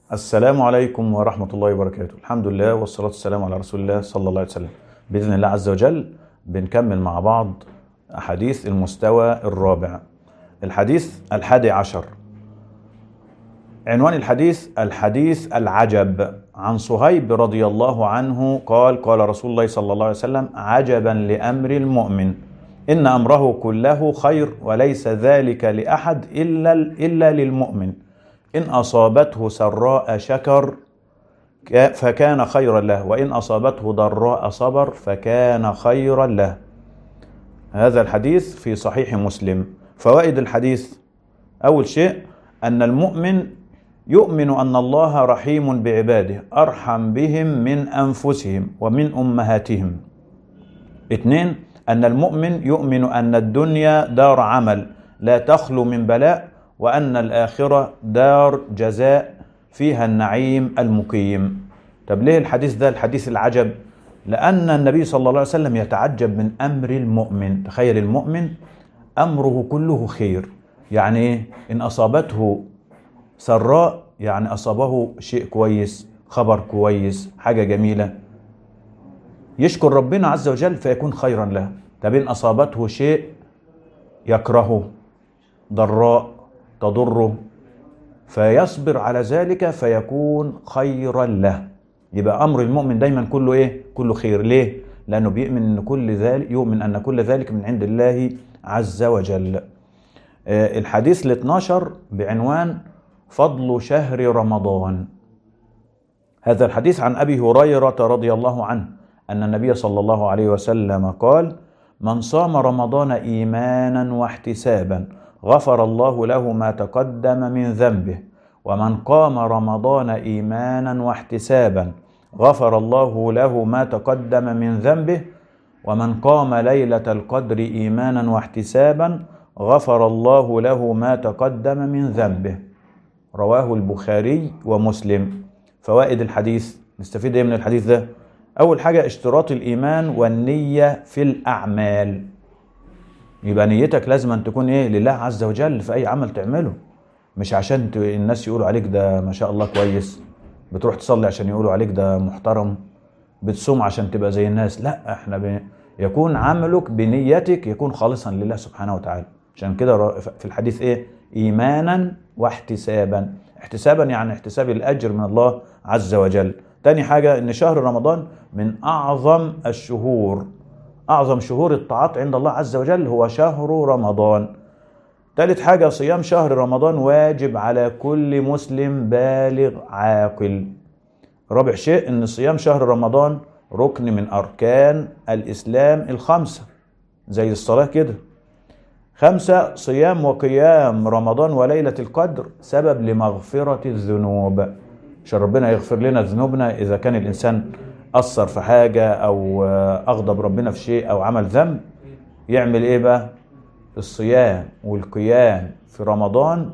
السلام عليكم ورحمة الله وبركاته الحمد لله والصلاة والسلام على رسول الله صلى الله عليه وسلم بإذن الله عز وجل بنكمل مع بعض أحاديث المستوى الرابع الحديث الحادي عشر عنوان الحديث الحديث العجب عن صهيب رضي الله عنه قال قال رسول الله صلى الله عليه وسلم عجبا لأمر المؤمن إن أمره كله خير وليس ذلك لأحد إلا إلا للمؤمن إن أصابته سراء شكر فكان خيرا له وإن أصابته ضراء صبر فكان خيرا له هذا الحديث في صحيح مسلم فوائد الحديث أول شيء أن المؤمن يؤمن أن الله رحيم بعباده أرحم بهم من أنفسهم ومن أمهاتهم اثنين أن المؤمن يؤمن أن الدنيا دار عمل لا تخلو من بلاء وأن الآخرة دار جزاء فيها النعيم المقيم طب ليه الحديث ده الحديث العجب لأن النبي صلى الله عليه وسلم يتعجب من أمر المؤمن تخيل المؤمن أمره كله خير يعني إيه؟ إن أصابته سراء يعني أصابه شيء كويس خبر كويس حاجة جميلة يشكر ربنا عز وجل فيكون خيرا له طب إن أصابته شيء يكرهه ضراء تضره فيصبر على ذلك فيكون خيرا له يبقى امر المؤمن دايما كله ايه كله خير ليه لانه بيؤمن ان كل ذلك يؤمن ان كل ذلك من عند الله عز وجل آه الحديث ال 12 بعنوان فضل شهر رمضان هذا الحديث عن ابي هريره رضي الله عنه ان النبي صلى الله عليه وسلم قال من صام رمضان ايمانا واحتسابا غفر الله له ما تقدم من ذنبه ومن قام رمضان ايمانا واحتسابا غفر الله له ما تقدم من ذنبه ومن قام ليله القدر ايمانا واحتسابا غفر الله له ما تقدم من ذنبه رواه البخاري ومسلم فوائد الحديث نستفيد ايه من الحديث ده اول حاجه اشتراط الايمان والنيه في الاعمال يبقى نيتك لازم أن تكون ايه لله عز وجل في اي عمل تعمله مش عشان الناس يقولوا عليك ده ما شاء الله كويس بتروح تصلي عشان يقولوا عليك ده محترم بتصوم عشان تبقى زي الناس لا احنا ب... يكون عملك بنيتك يكون خالصا لله سبحانه وتعالى عشان كده في الحديث ايه ايمانا واحتسابا احتسابا يعني احتساب الاجر من الله عز وجل تاني حاجة ان شهر رمضان من اعظم الشهور أعظم شهور الطاعات عند الله عز وجل هو شهر رمضان ثالث حاجة صيام شهر رمضان واجب على كل مسلم بالغ عاقل رابع شيء أن صيام شهر رمضان ركن من أركان الإسلام الخمسة زي الصلاة كده خمسة صيام وقيام رمضان وليلة القدر سبب لمغفرة الذنوب عشان ربنا يغفر لنا ذنوبنا إذا كان الإنسان أثر في حاجة أو أغضب ربنا في شيء أو عمل ذنب يعمل إيه بقى؟ الصيام والقيام في رمضان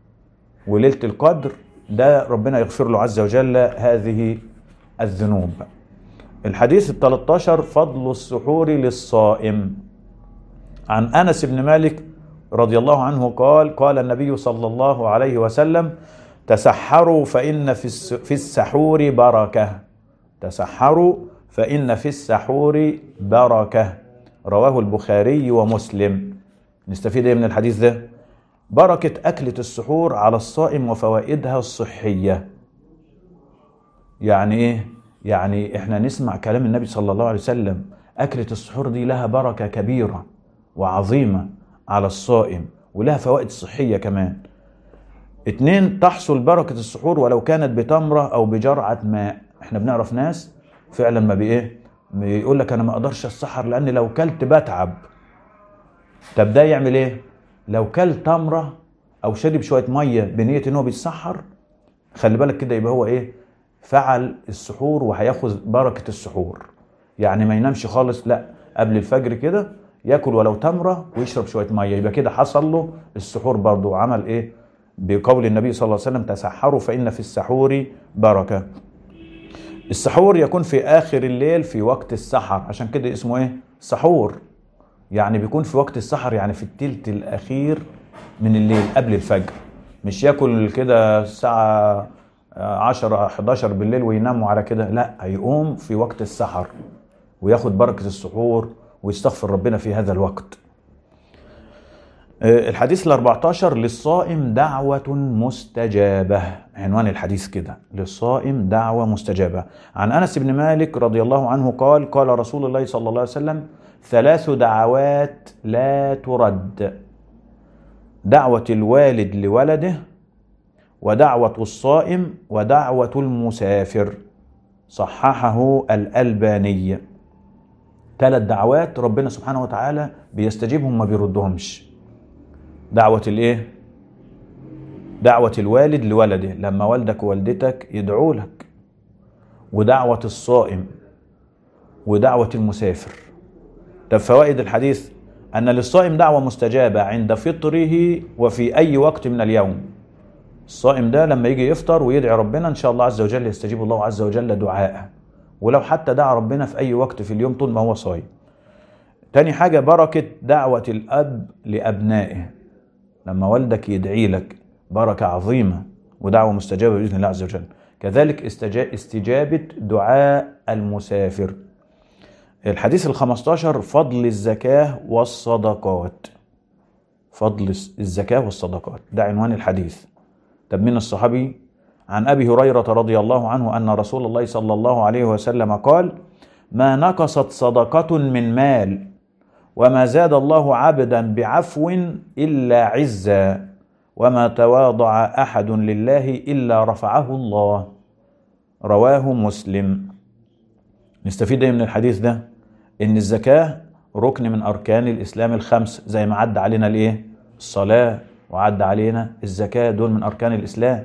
وليلة القدر ده ربنا يغفر له عز وجل هذه الذنوب الحديث ال 13 فضل السحور للصائم عن أنس بن مالك رضي الله عنه قال قال النبي صلى الله عليه وسلم تسحروا فإن في السحور بركة تسحروا فإن في السحور بركة رواه البخاري ومسلم نستفيد ايه من الحديث ده بركة أكلة السحور على الصائم وفوائدها الصحية يعني ايه يعني احنا نسمع كلام النبي صلى الله عليه وسلم أكلة السحور دي لها بركة كبيرة وعظيمة على الصائم ولها فوائد صحية كمان اتنين تحصل بركة السحور ولو كانت بتمرة أو بجرعة ماء احنا بنعرف ناس فعلا ما بايه بيقول لك انا ما اقدرش السحر لان لو كلت بتعب طب ده يعمل ايه لو كل تمره او شرب شويه ميه بنيه ان هو بيتسحر خلي بالك كده يبقى هو ايه فعل السحور وهياخذ بركه السحور يعني ما ينامش خالص لا قبل الفجر كده ياكل ولو تمره ويشرب شويه ميه يبقى كده حصل له السحور برضه عمل ايه بقول النبي صلى الله عليه وسلم تسحروا فان في السحور بركه السحور يكون في اخر الليل في وقت السحر عشان كده اسمه ايه سحور يعني بيكون في وقت السحر يعني في التلت الاخير من الليل قبل الفجر مش ياكل كده الساعة آه، 10 11 بالليل ويناموا على كده لا هيقوم في وقت السحر وياخد بركة السحور ويستغفر ربنا في هذا الوقت آه، الحديث ال 14 للصائم دعوة مستجابة عنوان الحديث كده للصائم دعوة مستجابة عن أنس بن مالك رضي الله عنه قال قال رسول الله صلى الله عليه وسلم ثلاث دعوات لا ترد دعوة الوالد لولده ودعوة الصائم ودعوة المسافر صححه الألباني ثلاث دعوات ربنا سبحانه وتعالى بيستجيبهم ما بيردهمش دعوة الايه دعوة الوالد لولده لما والدك ووالدتك يدعوا لك ودعوة الصائم ودعوة المسافر طب فوائد الحديث أن للصائم دعوة مستجابة عند فطره وفي أي وقت من اليوم الصائم ده لما يجي يفطر ويدعي ربنا إن شاء الله عز وجل يستجيب الله عز وجل دعاءه ولو حتى دعا ربنا في أي وقت في اليوم طول ما هو صايم تاني حاجة بركة دعوة الأب لأبنائه لما والدك يدعي لك بركة عظيمة ودعوة مستجابة بإذن الله عز وجل كذلك استجا- استجابة دعاء المسافر الحديث الخمستاشر فضل الزكاة والصدقات فضل الزكاة والصدقات ده عنوان الحديث طب من الصحابي عن أبي هريرة رضي الله عنه أن رسول الله صلى الله عليه وسلم قال ما نقصت صدقة من مال وما زاد الله عبدا بعفو إلا عزا وما تواضع أحد لله إلا رفعه الله رواه مسلم نستفيد ايه من الحديث ده ان الزكاة ركن من اركان الاسلام الخمس زي ما عدى علينا الايه الصلاة وعدى علينا الزكاة دول من اركان الاسلام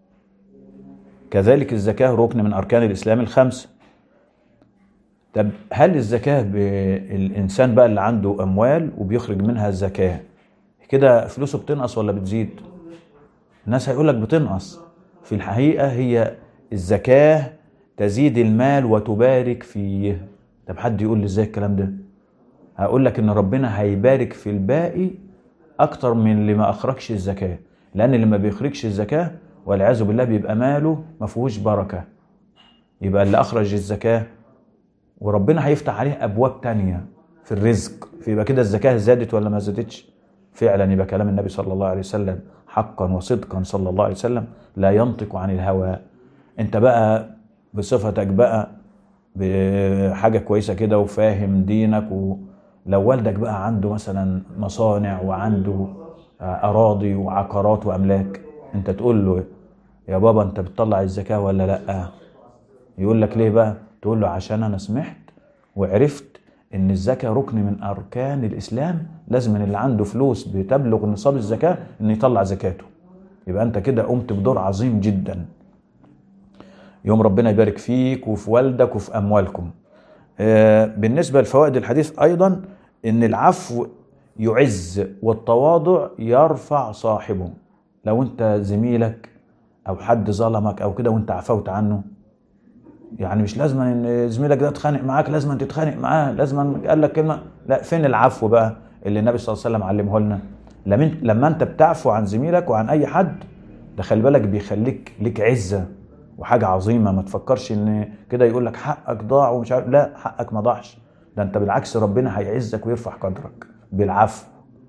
كذلك الزكاة ركن من اركان الاسلام الخمس طب هل الزكاة بالإنسان بقى اللي عنده أموال وبيخرج منها الزكاة كده فلوسه بتنقص ولا بتزيد؟ الناس هيقول لك بتنقص في الحقيقة هي الزكاة تزيد المال وتبارك فيه طب حد يقول لي ازاي الكلام ده؟ هقول لك ان ربنا هيبارك في الباقي اكتر من اللي ما اخرجش الزكاة لان اللي ما بيخرجش الزكاة والعياذ بالله بيبقى ماله ما فيهوش بركة يبقى اللي اخرج الزكاه وربنا هيفتح عليه ابواب تانية في الرزق فيبقى كده الزكاه زادت ولا ما زادتش فعلا يبقى كلام النبي صلى الله عليه وسلم حقا وصدقا صلى الله عليه وسلم لا ينطق عن الهوى انت بقى بصفتك بقى بحاجه كويسه كده وفاهم دينك ولو والدك بقى عنده مثلا مصانع وعنده اراضي وعقارات واملاك انت تقول له يا بابا انت بتطلع الزكاه ولا لا يقول لك ليه بقى تقول له عشان انا سمعت وعرفت ان الزكاه ركن من اركان الاسلام لازم اللي عنده فلوس بتبلغ نصاب الزكاه انه يطلع زكاته يبقى انت كده قمت بدور عظيم جدا يوم ربنا يبارك فيك وفي والدك وفي اموالكم آه، بالنسبه لفوائد الحديث ايضا ان العفو يعز والتواضع يرفع صاحبه لو انت زميلك او حد ظلمك او كده وانت عفوت عنه يعني مش لازم ان زميلك ده اتخانق معاك لازم أن تتخانق معاه لازم قال لك كلمه لا فين العفو بقى اللي النبي صلى الله عليه وسلم علمه لنا لما انت- لما انت بتعفو عن زميلك وعن اي حد ده خلي بالك بيخليك ليك عزه وحاجه عظيمه ما تفكرش ان كده يقول لك حقك ضاع ومش عارف لا حقك ما ضاعش ده انت بالعكس ربنا هيعزك ويرفع قدرك بالعفو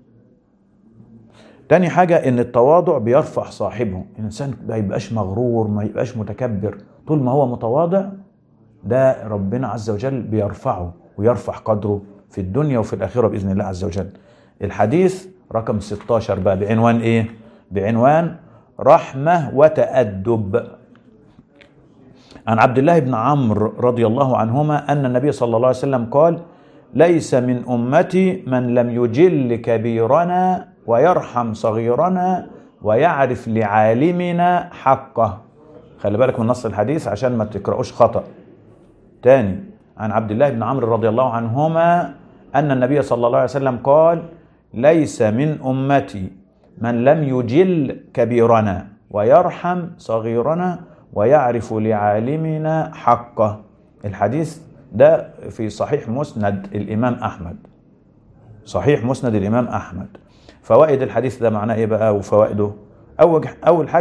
تاني حاجة إن التواضع بيرفع صاحبه، الإنسان ما يبقاش مغرور، ما يبقاش متكبر، طول ما هو متواضع ده ربنا عز وجل بيرفعه ويرفع قدره في الدنيا وفي الآخرة بإذن الله عز وجل. الحديث رقم 16 بقى بعنوان إيه؟ بعنوان رحمة وتأدب. عن عبد الله بن عمرو رضي الله عنهما أن النبي صلى الله عليه وسلم قال: ليس من أمتي من لم يجل كبيرنا ويرحم صغيرنا ويعرف لعالمنا حقه خلي بالك من نص الحديث عشان ما تقرأوش خطأ تاني عن عبد الله بن عمرو رضي الله عنهما أن النبي صلى الله عليه وسلم قال ليس من أمتي من لم يجل كبيرنا ويرحم صغيرنا ويعرف لعالمنا حقه الحديث ده في صحيح مسند الإمام أحمد صحيح مسند الإمام أحمد فوائد الحديث ده معناه إيه بقى وفوائده أول أول حاجة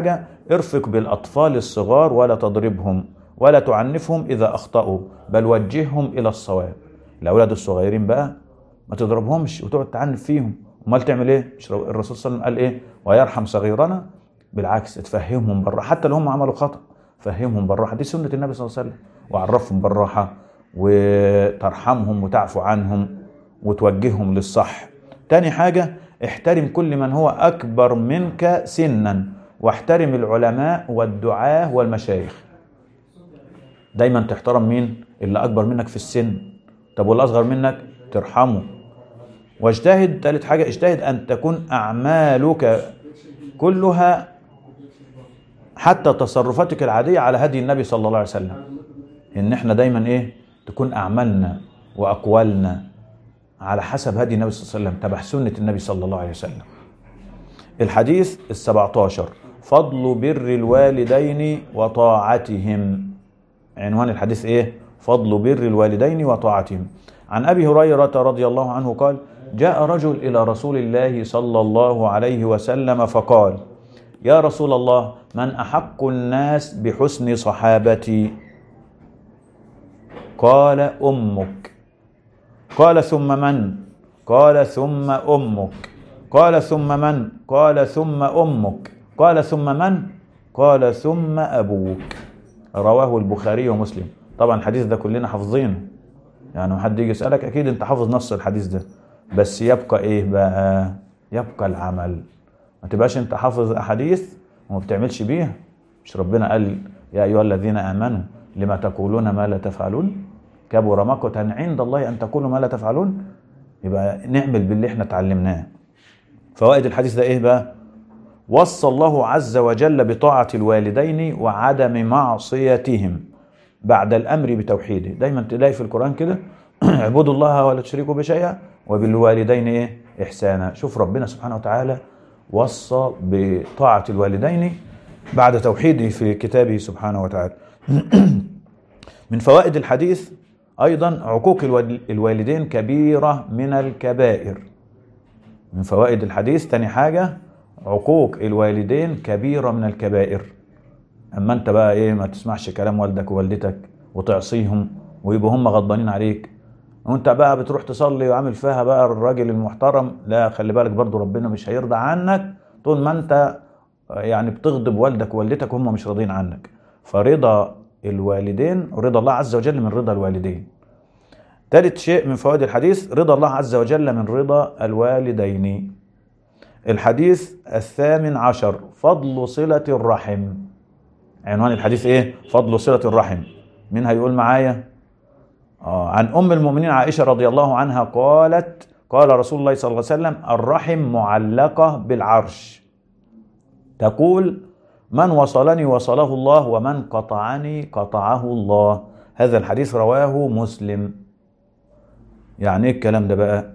ارفق بالأطفال الصغار ولا تضربهم ولا تعنفهم إذا أخطأوا بل وجههم إلى الصواب الأولاد الصغيرين بقى ما تضربهمش وتقعد تعنف فيهم امال تعمل ايه مش الرسول صلى الله عليه وسلم قال ايه ويرحم صغيرنا بالعكس تفهمهم بالراحه حتى لو هم عملوا خطا فهمهم بالراحه دي سنه النبي صلى الله عليه وسلم وعرفهم بالراحه وترحمهم وتعفو عنهم وتوجههم للصح تاني حاجه احترم كل من هو اكبر منك سنا واحترم العلماء والدعاه والمشايخ دايما تحترم مين اللي اكبر منك في السن طب واللي اصغر منك ترحمه واجتهد ثالث حاجة اجتهد أن تكون أعمالك كلها حتى تصرفاتك العادية على هدي النبي صلى الله عليه وسلم إن إحنا دايما إيه تكون أعمالنا وأقوالنا على حسب هدي النبي صلى الله عليه وسلم تبع سنة النبي صلى الله عليه وسلم الحديث السبعتاشر فضل بر الوالدين وطاعتهم عنوان الحديث إيه فضل بر الوالدين وطاعتهم عن ابي هريره رضي الله عنه قال جاء رجل الى رسول الله صلى الله عليه وسلم فقال يا رسول الله من احق الناس بحسن صحابتي قال امك قال ثم من قال ثم امك قال ثم من قال ثم امك قال ثم من قال ثم ابوك رواه البخاري ومسلم طبعا الحديث ده كلنا حافظينه يعني ما حد يجي يسالك اكيد انت حافظ نص الحديث ده بس يبقى ايه بقى يبقى العمل ما تبقاش انت حافظ احاديث وما بتعملش بيها مش ربنا قال يا ايها الذين امنوا لما تقولون ما لا تفعلون كبر مقتا عند الله ان تقولوا ما لا تفعلون يبقى نعمل باللي احنا اتعلمناه فوائد الحديث ده ايه بقى وصى الله عز وجل بطاعة الوالدين وعدم معصيتهم بعد الامر بتوحيده دايما تلاقي في القران كده اعبدوا الله ولا تشركوا بشيئا وبالوالدين ايه احسانا شوف ربنا سبحانه وتعالى وصى بطاعه الوالدين بعد توحيده في كتابه سبحانه وتعالى من فوائد الحديث ايضا عقوق الوالدين كبيره من الكبائر من فوائد الحديث تاني حاجه عقوق الوالدين كبيره من الكبائر اما انت بقى ايه ما تسمعش كلام والدك ووالدتك وتعصيهم ويبقوا هم غضبانين عليك وانت بقى بتروح تصلي وعامل فيها بقى الراجل المحترم لا خلي بالك برضو ربنا مش هيرضى عنك طول ما انت يعني بتغضب والدك ووالدتك وهم مش راضيين عنك فرضا الوالدين رضا الله عز وجل من رضا الوالدين ثالث شيء من فوائد الحديث رضا الله عز وجل من رضا الوالدين الحديث الثامن عشر فضل صلة الرحم عنوان الحديث ايه فضل صلة الرحم مين هيقول معايا آه عن ام المؤمنين عائشة رضي الله عنها قالت قال رسول الله صلى الله عليه وسلم الرحم معلقة بالعرش تقول من وصلني وصله الله ومن قطعني قطعه الله هذا الحديث رواه مسلم يعني ايه الكلام ده بقى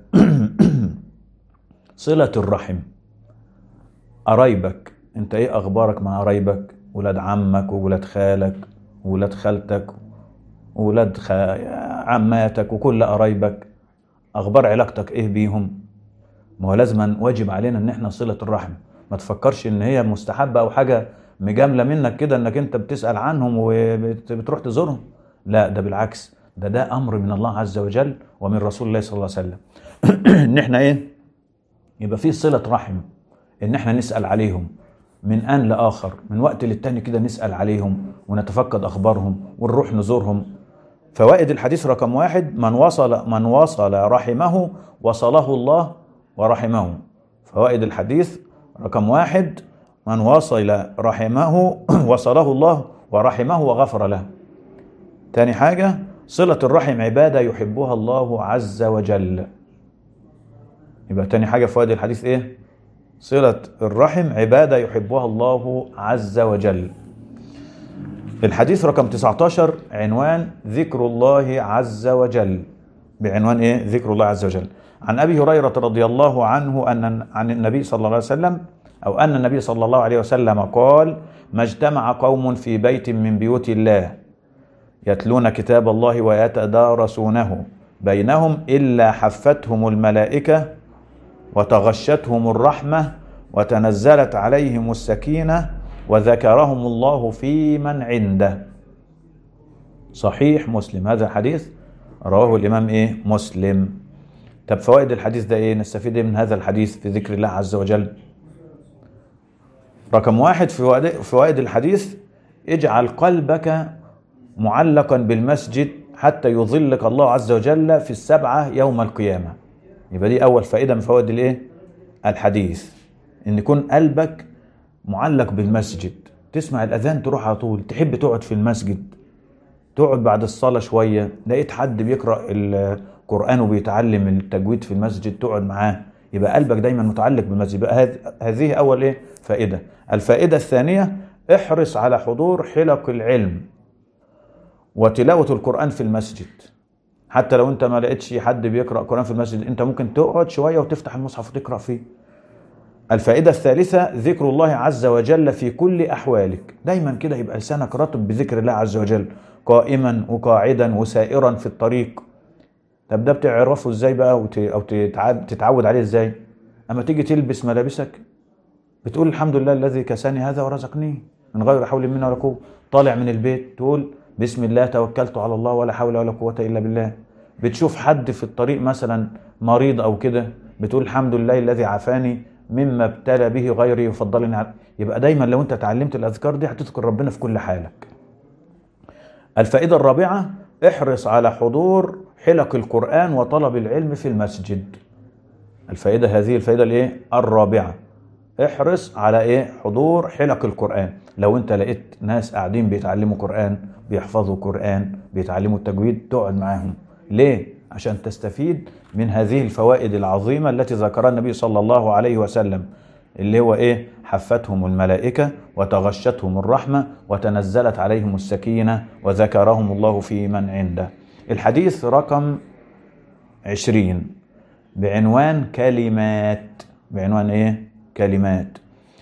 صلة الرحم قرايبك انت ايه اخبارك مع قرايبك ولاد عمك وولاد خالك وولاد خالتك وولاد خ... عماتك وكل قرايبك اخبار علاقتك ايه بيهم ما هو لازما واجب علينا ان احنا صله الرحم ما تفكرش ان هي مستحبه او حاجه مجامله منك كده انك انت بتسال عنهم وبتروح تزورهم لا ده بالعكس ده ده امر من الله عز وجل ومن رسول الله صلى الله عليه وسلم ان احنا ايه يبقى في صله رحم ان احنا نسال عليهم من آن لآخر من وقت للتاني كده نسأل عليهم ونتفقد أخبارهم ونروح نزورهم فوائد الحديث رقم واحد من وصل من وصل رحمه وصله الله ورحمه فوائد الحديث رقم واحد من وصل رحمه وصله الله ورحمه وغفر له تاني حاجة صلة الرحم عبادة يحبها الله عز وجل يبقى تاني حاجة فوائد الحديث ايه صلة الرحم عبادة يحبها الله عز وجل الحديث رقم 19 عنوان ذكر الله عز وجل بعنوان ايه ذكر الله عز وجل عن ابي هريره رضي الله عنه ان عن النبي صلى الله عليه وسلم او ان النبي صلى الله عليه وسلم قال ما اجتمع قوم في بيت من بيوت الله يتلون كتاب الله ويتدارسونه بينهم الا حفتهم الملائكه وتغشتهم الرحمه وتنزلت عليهم السكينه وذكرهم الله في من عنده صحيح مسلم هذا الحديث رواه الإمام إيه مسلم طب فوائد الحديث ده إيه نستفيد إيه من هذا الحديث في ذكر الله عز وجل رقم واحد في فوائد- فوائد الحديث اجعل قلبك معلقا بالمسجد حتى يظلك الله عز وجل في السبعة يوم القيامة يبقى دي أول فائدة من فوائد الإيه الحديث إن يكون قلبك معلق بالمسجد تسمع الأذان تروح على طول تحب تقعد في المسجد تقعد بعد الصلاة شوية لقيت حد بيقرأ القرآن وبيتعلم التجويد في المسجد تقعد معاه يبقى قلبك دايما متعلق بالمسجد يبقى هذ- هذه أول إيه فائدة الفائدة الثانية احرص على حضور حلق العلم وتلاوة القرآن في المسجد حتى لو انت ما لقيتش حد بيقرأ قرآن في المسجد انت ممكن تقعد شوية وتفتح المصحف وتقرأ فيه الفائدة الثالثة ذكر الله عز وجل في كل أحوالك دايما كده يبقى لسانك رطب بذكر الله عز وجل قائما وقاعدا وسائرا في الطريق طب ده بتعرفه ازاي بقى وت... او تتع... تتعود عليه ازاي اما تيجي تلبس ملابسك بتقول الحمد لله الذي كساني هذا ورزقني من غير حول منه ولا قوه طالع من البيت تقول بسم الله توكلت على الله ولا حول ولا قوه الا بالله بتشوف حد في الطريق مثلا مريض او كده بتقول الحمد لله الذي عافاني مما ابتلى به غيري وفضلني على يبقى دايما لو انت اتعلمت الاذكار دي هتذكر ربنا في كل حالك الفائدة الرابعة احرص على حضور حلق القرآن وطلب العلم في المسجد الفائدة هذه الفائدة الايه الرابعة احرص على ايه حضور حلق القرآن لو انت لقيت ناس قاعدين بيتعلموا قرآن بيحفظوا قرآن بيتعلموا التجويد تقعد معاهم ليه عشان تستفيد من هذه الفوائد العظيمة التي ذكرها النبي صلى الله عليه وسلم اللي هو ايه حفتهم الملائكة وتغشتهم الرحمة وتنزلت عليهم السكينة وذكرهم الله في من عنده الحديث رقم عشرين بعنوان كلمات بعنوان ايه كلمات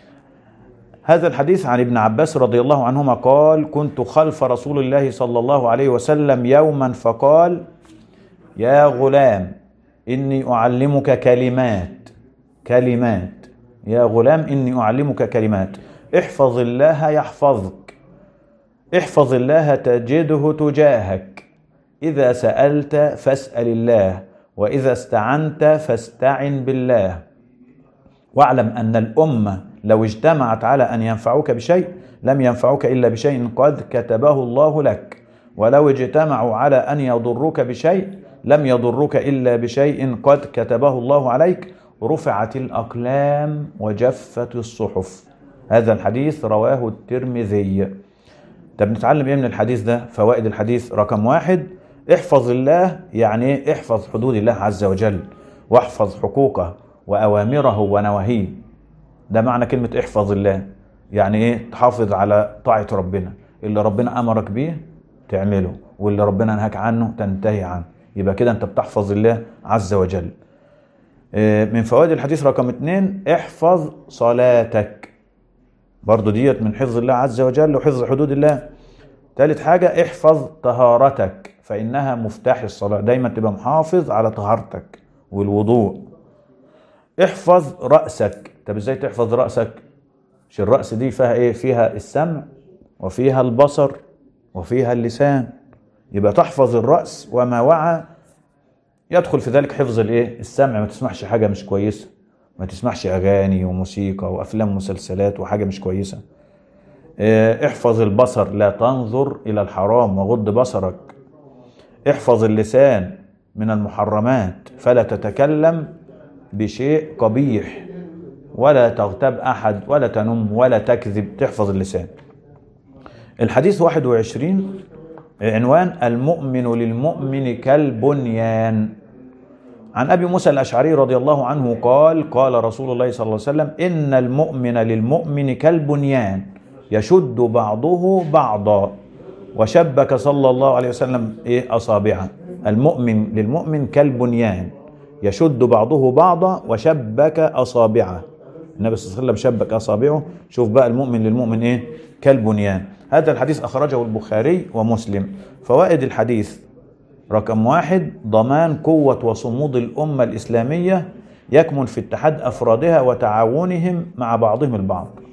هذا الحديث عن ابن عباس رضي الله عنهما قال كنت خلف رسول الله صلى الله عليه وسلم يوما فقال يا غلام إني أعلمك كلمات كلمات يا غلام إني أعلمك كلمات احفظ الله يحفظك احفظ الله تجده تجاهك إذا سألت فاسأل الله وإذا استعنت فاستعن بالله واعلم أن الأمة لو اجتمعت على أن ينفعوك بشيء لم ينفعوك إلا بشيء قد كتبه الله لك ولو اجتمعوا على أن يضروك بشيء لم يضروك إلا بشيء قد كتبه الله عليك رفعت الأقلام وجفت الصحف هذا الحديث رواه الترمذي طب نتعلم ايه من الحديث ده فوائد الحديث رقم واحد احفظ الله يعني ايه احفظ حدود الله عز وجل واحفظ حقوقه وأوامره ونواهيه ده معنى كلمة احفظ الله يعني ايه تحافظ على طاعة ربنا اللي ربنا أمرك بيه تعمله واللي ربنا نهاك عنه تنتهي عنه يبقى كده انت بتحفظ الله عز وجل آه، من فوائد الحديث رقم اتنين احفظ صلاتك برضو ديت من حفظ الله عز وجل وحفظ حدود الله ثالث حاجة احفظ طهارتك فإنها مفتاح الصلاة دايما تبقى محافظ على طهارتك والوضوء احفظ رأسك طب ازاي تحفظ رأسك مش الرأس دي فيها ايه فيها السمع وفيها البصر وفيها اللسان يبقى تحفظ الرأس وما وعى يدخل في ذلك حفظ الايه السمع ما تسمعش حاجة مش كويسة ما تسمعش اغاني وموسيقى وافلام ومسلسلات وحاجة مش كويسة اه، احفظ البصر لا تنظر الى الحرام وغض بصرك احفظ اللسان من المحرمات فلا تتكلم بشيء قبيح ولا تغتاب احد ولا تنم ولا تكذب تحفظ اللسان الحديث 21 عنوان المؤمن للمؤمن كالبنيان عن ابي موسى الاشعري رضي الله عنه قال قال رسول الله صلى الله عليه وسلم ان المؤمن للمؤمن كالبنيان يشد بعضه بعضا وشبك صلى الله عليه وسلم ايه اصابعه المؤمن للمؤمن كالبنيان يشد بعضه بعضا وشبك اصابعه النبي صلى الله عليه وسلم شبك اصابعه شوف بقى المؤمن للمؤمن ايه كالبنيان هذا الحديث اخرجه البخاري ومسلم فوائد الحديث رقم واحد ضمان قوة وصمود الأمة الإسلامية يكمن في اتحاد أفرادها وتعاونهم مع بعضهم البعض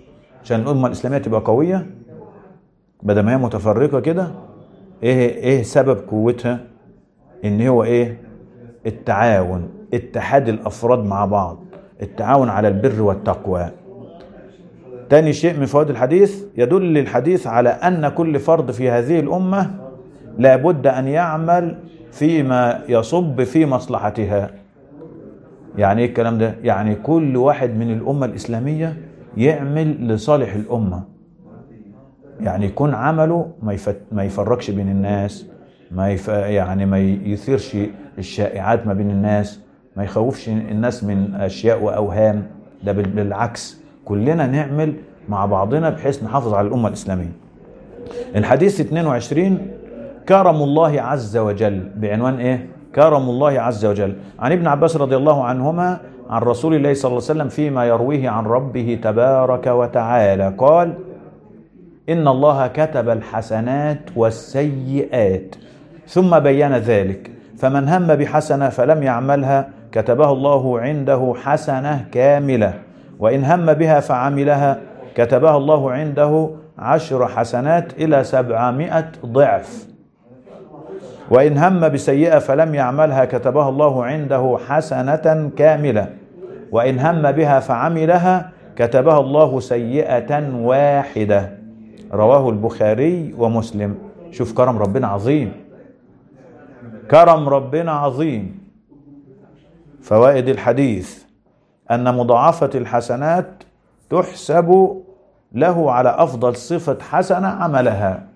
عشان الامه الاسلاميه تبقى قويه بدل ما هي متفرقه كده ايه ايه سبب قوتها ان هو ايه التعاون اتحاد الافراد مع بعض التعاون على البر والتقوى تاني شيء من فوائد الحديث يدل الحديث على ان كل فرد في هذه الامه لابد ان يعمل فيما يصب في مصلحتها يعني ايه الكلام ده يعني كل واحد من الامه الاسلاميه يعمل لصالح الامه يعني يكون عمله ما يفت ما يفرقش بين الناس ما يف يعني ما يثيرش الشائعات ما بين الناس ما يخوفش الناس من اشياء واوهام ده بال- بالعكس كلنا نعمل مع بعضنا بحيث نحافظ على الامه الاسلاميه الحديث 22 كرم الله عز وجل بعنوان ايه كرم الله عز وجل عن ابن عباس رضي الله عنهما عن رسول الله صلى الله عليه وسلم فيما يرويه عن ربه تبارك وتعالى قال إن الله كتب الحسنات والسيئات ثم بين ذلك فمن هم بحسنة فلم يعملها كتبها الله عنده حسنة كاملة وإن هم بها فعملها كتبها الله عنده عشر حسنات إلى سبعمائة ضعف وإن هم بسيئة فلم يعملها كتبها الله عنده حسنة كاملة وإن هم بها فعملها كتبها الله سيئة واحدة رواه البخاري ومسلم شوف كرم ربنا عظيم كرم ربنا عظيم فوائد الحديث أن مضاعفة الحسنات تحسب له على أفضل صفة حسنة عملها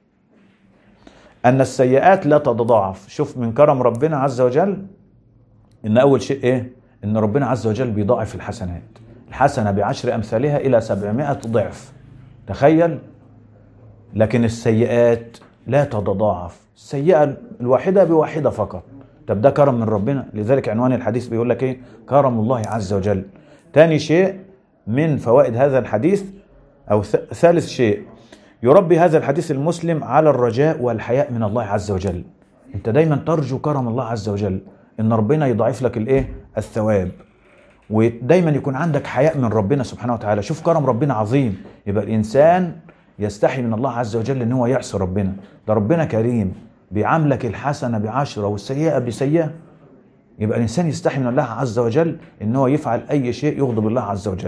أن السيئات لا تتضاعف شوف من كرم ربنا عز وجل إن أول شيء إيه إن ربنا عز وجل بيضاعف الحسنات الحسنة بعشر أمثالها إلى سبعمائة ضعف تخيل لكن السيئات لا تتضاعف السيئة الواحدة بواحدة فقط طب ده كرم من ربنا لذلك عنوان الحديث بيقول لك ايه كرم الله عز وجل تاني شيء من فوائد هذا الحديث او ث- ثالث شيء يربي هذا الحديث المسلم على الرجاء والحياء من الله عز وجل انت دايما ترجو كرم الله عز وجل ان ربنا يضاعف لك الايه الثواب ودايما يكون عندك حياء من ربنا سبحانه وتعالى شوف كرم ربنا عظيم يبقى الانسان يستحي من الله عز وجل ان هو يعصي ربنا ده ربنا كريم بيعاملك الحسنه بعشره والسيئه بسيئه يبقى الانسان يستحي من الله عز وجل ان هو يفعل اي شيء يغضب الله عز وجل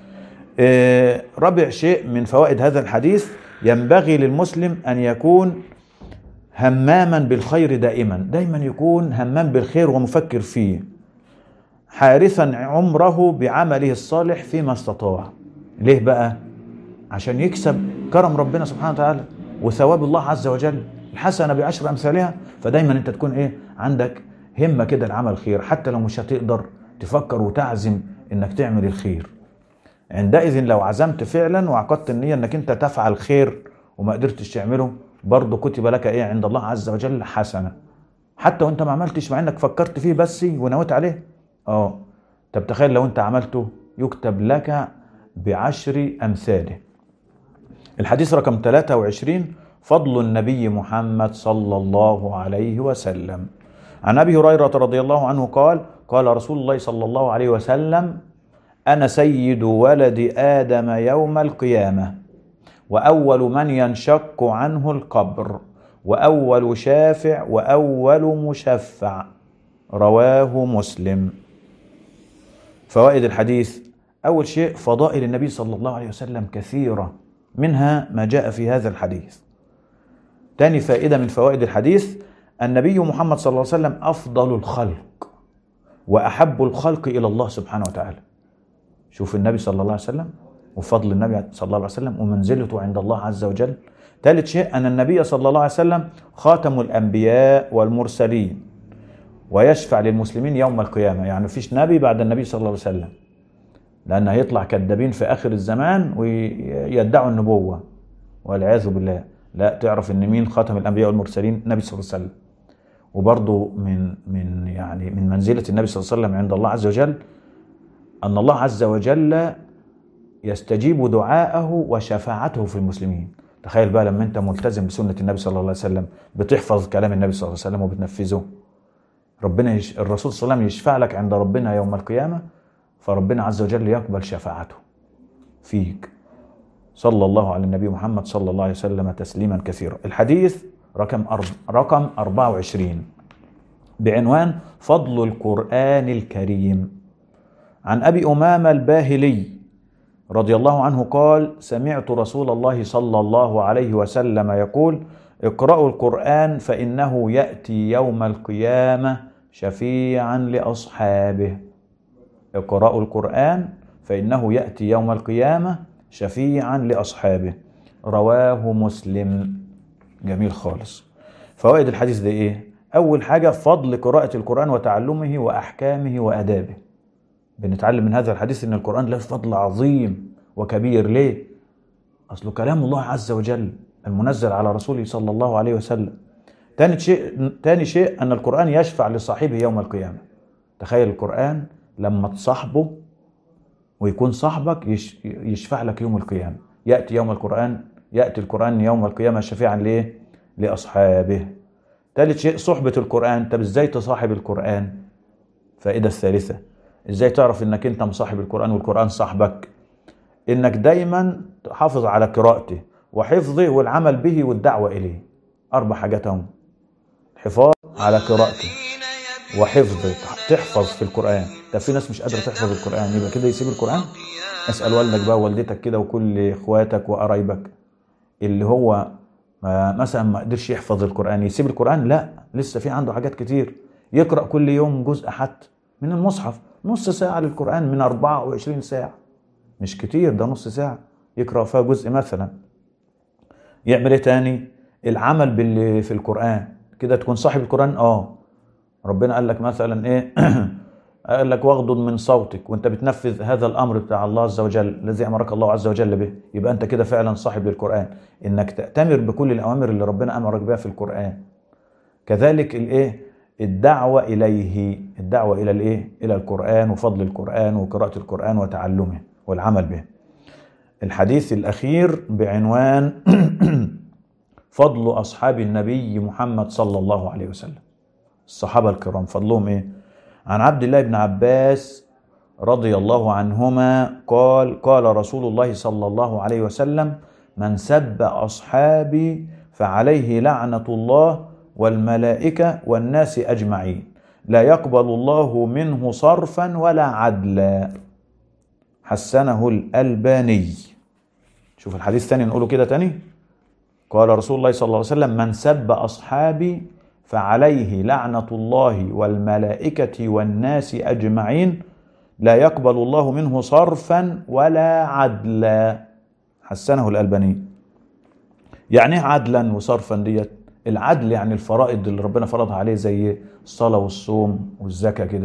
آه، رابع شيء من فوائد هذا الحديث ينبغي للمسلم ان يكون هماما بالخير دائما دايما يكون همام بالخير ومفكر فيه حارثا عمره بعمله الصالح فيما استطاع ليه بقى عشان يكسب كرم ربنا سبحانه وتعالى وثواب الله عز وجل الحسنه بعشر امثالها فدايما انت تكون ايه عندك همه كده لعمل خير حتى لو مش هتقدر تفكر وتعزم انك تعمل الخير عندئذ لو عزمت فعلا وعقدت النيه انك انت تفعل خير وما قدرتش تعمله برضه كتب لك ايه عند الله عز وجل حسنه حتى وانت ما عملتش مع انك فكرت فيه بس ونويت عليه اه طب تخيل لو انت عملته يكتب لك بعشر امثاله الحديث رقم 23 فضل النبي محمد صلى الله عليه وسلم عن ابي هريره رضي الله عنه قال قال رسول الله صلى الله عليه وسلم انا سيد ولد ادم يوم القيامه واول من ينشق عنه القبر واول شافع واول مشفع رواه مسلم فوائد الحديث اول شيء فضائل النبي صلى الله عليه وسلم كثيره منها ما جاء في هذا الحديث تاني فائده من فوائد الحديث النبي محمد صلى الله عليه وسلم افضل الخلق واحب الخلق الى الله سبحانه وتعالى شوف النبي صلى الله عليه وسلم وفضل النبي صلى الله عليه وسلم ومنزلته عند الله عز وجل ثالث شيء أن النبي صلى الله عليه وسلم خاتم الأنبياء والمرسلين ويشفع للمسلمين يوم القيامة يعني مفيش نبي بعد النبي صلى الله عليه وسلم لأن هيطلع كذابين في آخر الزمان ويدعوا النبوة والعياذ بالله لا تعرف ان مين خاتم الانبياء والمرسلين النبي صلى الله عليه وسلم وبرضه من من يعني من منزله النبي صلى الله عليه وسلم عند الله عز وجل ان الله عز وجل يستجيب دعاءه وشفاعته في المسلمين تخيل بقى لما انت ملتزم بسنه النبي صلى الله عليه وسلم بتحفظ كلام النبي صلى الله عليه وسلم وبتنفذه ربنا يش... الرسول صلى الله عليه وسلم يشفع لك عند ربنا يوم القيامه فربنا عز وجل يقبل شفاعته فيك صلى الله على النبي محمد صلى الله عليه وسلم تسليما كثيرا الحديث رقم أرب... رقم 24 بعنوان فضل القرآن الكريم عن أبي أمامة الباهلي رضي الله عنه قال سمعت رسول الله صلى الله عليه وسلم يقول اقرأوا القرآن فإنه يأتي يوم القيامة شفيعا لأصحابه اقرأوا القرآن فإنه يأتي يوم القيامة شفيعا لأصحابه رواه مسلم جميل خالص فوائد الحديث ده ايه اول حاجه فضل قراءه القران وتعلمه واحكامه وادابه بنتعلم من هذا الحديث ان القران له فضل عظيم وكبير ليه اصله كلام الله عز وجل المنزل على رسوله صلى الله عليه وسلم تاني شيء تاني شيء ان القران يشفع لصاحبه يوم القيامه تخيل القران لما تصاحبه ويكون صاحبك يش- يشفع لك يوم القيامه ياتي يوم القران ياتي القران يوم القيامه شفيعا ليه لاصحابه ثالث شيء صحبه القران طب ازاي تصاحب القران فائده الثالثه ازاي تعرف انك انت مصاحب القران والقران صاحبك انك دايما تحافظ على قراءته وحفظه والعمل به والدعوه اليه اربع حاجات هم الحفاظ على قراءته وحفظه تحفظ في القران طب في ناس مش قادره تحفظ القران يبقى كده يسيب القران اسال والدك بقى ووالدتك كده وكل اخواتك وقرايبك اللي هو ما مثلا ما قدرش يحفظ القران يسيب القران لا لسه في عنده حاجات كتير يقرا كل يوم جزء حتى من المصحف نص ساعه للقران من 24 ساعه مش كتير ده نص ساعه يقرا فيها جزء مثلا يعمل ايه تاني العمل باللي في القران كده تكون صاحب القران اه ربنا قال لك مثلا ايه قال لك واغضض من صوتك وانت بتنفذ هذا الامر بتاع الله عز وجل الذي امرك الله عز وجل به يبقى انت كده فعلا صاحب للقران انك تأتمر بكل الاوامر اللي ربنا امرك بها في القران كذلك الايه الدعوه اليه الدعوه الى الايه الى القران وفضل القران وقراءه القران وتعلمه والعمل به الحديث الاخير بعنوان فضل اصحاب النبي محمد صلى الله عليه وسلم الصحابه الكرام فضلهم ايه عن عبد الله بن عباس رضي الله عنهما قال قال رسول الله صلى الله عليه وسلم من سب اصحابي فعليه لعنه الله والملائكه والناس اجمعين لا يقبل الله منه صرفا ولا عدلا حسنه الالباني شوف الحديث تاني نقوله كده تاني قال رسول الله صلى الله عليه وسلم من سب اصحابي فعليه لعنه الله والملائكه والناس اجمعين لا يقبل الله منه صرفا ولا عدلا حسنه الالباني يعني ايه عدلا وصرفا ديت العدل يعني الفرائض اللي ربنا فرضها عليه زي الصلاه والصوم والزكاه كده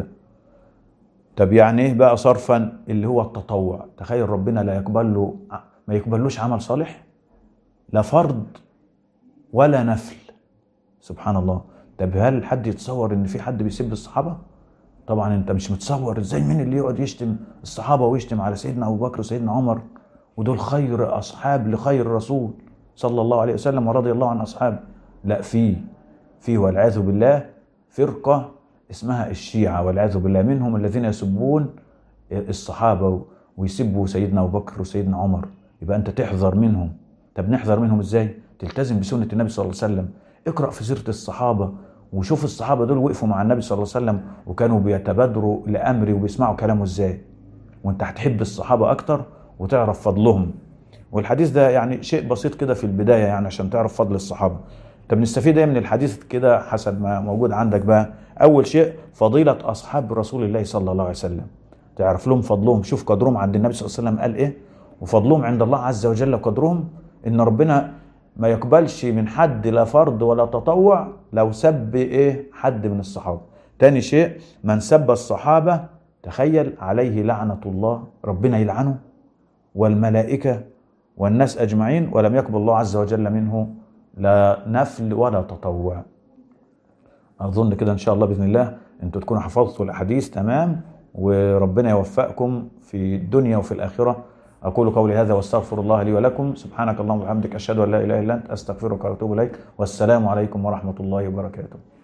طب يعني ايه بقى صرفا اللي هو التطوع تخيل ربنا لا يقبل له ما يقبلوش عمل صالح لا فرض ولا نفل سبحان الله طب هل حد يتصور ان في حد بيسب الصحابه طبعا انت مش متصور ازاي مين اللي يقعد يشتم الصحابه ويشتم على سيدنا ابو بكر وسيدنا عمر ودول خير اصحاب لخير الرسول صلى الله عليه وسلم ورضي الله عن اصحابه لا في في والعياذ بالله فرقه اسمها الشيعه والعياذ بالله منهم الذين يسبون الصحابه ويسبوا سيدنا ابو بكر وسيدنا عمر يبقى انت تحذر منهم طب نحذر منهم ازاي تلتزم بسنه النبي صلى الله عليه وسلم اقرا في سيره الصحابه وشوف الصحابه دول وقفوا مع النبي صلى الله عليه وسلم وكانوا بيتبادروا لامره وبيسمعوا كلامه ازاي وانت هتحب الصحابه اكتر وتعرف فضلهم والحديث ده يعني شيء بسيط كده في البدايه يعني عشان تعرف فضل الصحابه طب نستفيد ايه من الحديث كده حسب ما موجود عندك بقى اول شيء فضيله اصحاب رسول الله صلى الله عليه وسلم تعرف لهم فضلهم شوف قدرهم عند النبي صلى الله عليه وسلم قال ايه وفضلهم عند الله عز وجل قدرهم ان ربنا ما يقبلش من حد لا فرض ولا تطوع لو سب ايه حد من الصحابه تاني شيء من سب الصحابه تخيل عليه لعنه الله ربنا يلعنه والملائكه والناس اجمعين ولم يقبل الله عز وجل منه لا نفل ولا تطوع اظن كده ان شاء الله باذن الله انتوا تكونوا حفظتوا الاحاديث تمام وربنا يوفقكم في الدنيا وفي الاخره أقول قولي هذا واستغفر الله لي ولكم سبحانك اللهم وبحمدك أشهد أن لا إله إلا أنت أستغفرك وأتوب إليك والسلام عليكم ورحمة الله وبركاته